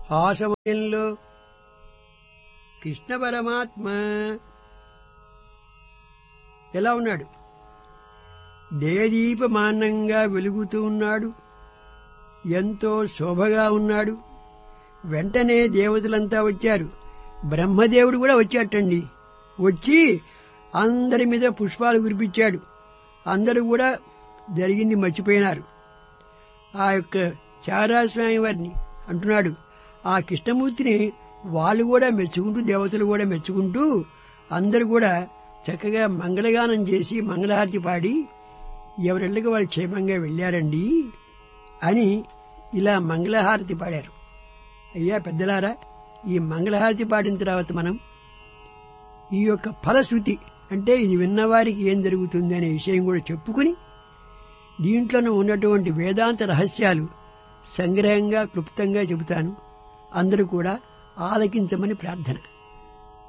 ఆ సమయంలో కృష్ణ పరమాత్మ ఎలా ఉన్నాడు దేదీపమానంగా వెలుగుతూ ఉన్నాడు ఎంతో శోభగా ఉన్నాడు వెంటనే దేవతలంతా వచ్చారు బ్రహ్మదేవుడు కూడా వచ్చాటండి వచ్చి అందరి మీద పుష్పాలు కురిపించాడు అందరూ కూడా జరిగింది మర్చిపోయినారు ఆ యొక్క చారాస్వామి వారిని అంటున్నాడు ఆ కృష్ణమూర్తిని వాళ్ళు కూడా మెచ్చుకుంటూ దేవతలు కూడా మెచ్చుకుంటూ అందరూ కూడా చక్కగా మంగళగానం చేసి మంగళహారతి పాడి ఎవరిళ్ళకి వాళ్ళు క్షేమంగా వెళ్ళారండి అని ఇలా మంగళహారతి పాడారు అయ్యా పెద్దలారా ఈ మంగళహారతి పాడిన తర్వాత మనం ఈ యొక్క ఫలశ్రుతి అంటే ఇది విన్నవారికి ఏం జరుగుతుంది అనే విషయం కూడా చెప్పుకుని దీంట్లోనూ ఉన్నటువంటి వేదాంత రహస్యాలు సంగ్రహంగా క్లుప్తంగా చెబుతాను అందరూ కూడా ఆలకించమని ప్రార్థన